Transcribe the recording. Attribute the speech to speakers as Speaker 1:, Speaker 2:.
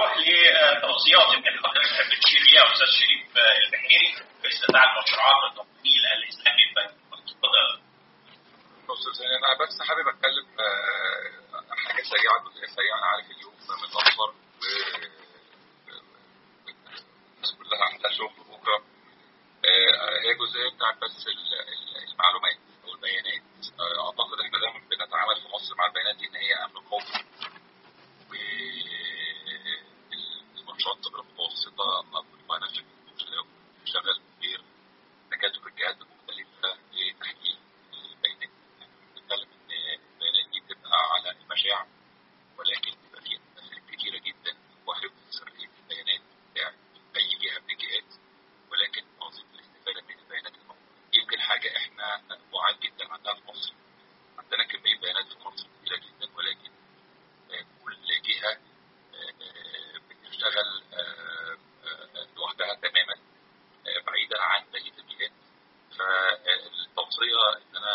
Speaker 1: نروح لتوصيات يمكن حضرتك بتشير ليها استاذ شريف البحيري رئيس قطاع المشروعات والتمويل الاسلامي اتفضل
Speaker 2: استاذ انا بس حابب اتكلم حاجه سريعه جزئيه سريعه انا عارف اليوم متاخر الناس كلها عندها شغل بكره هي جزئيه بتاعت بس المعلومات او البيانات اعتقد احنا دايما بنتعامل في مصر مع البيانات دي ان هي امن قومي والمنشطه المتوسطه ما نفسك بتشتغل غير تكاتف الجهات المختلفه لتحقيق البيانات بنتكلم ان البيانات دي بتبقى على المشاع ولكن بيبقى فيها مسائل كتيره جدا وحفظ سريه البيانات بتاعت اي جهه من الجهات ولكن منظومه الاستفاده من البيانات الموجوده يمكن حاجه احنا بعاد جدا عنها في مصر عندنا كميه بيانات في مصر كتيره جدا ولكن كل جهه بتشتغل لوحدها تماما بعيدا عن بقيه الجهات فالتوصيه ان انا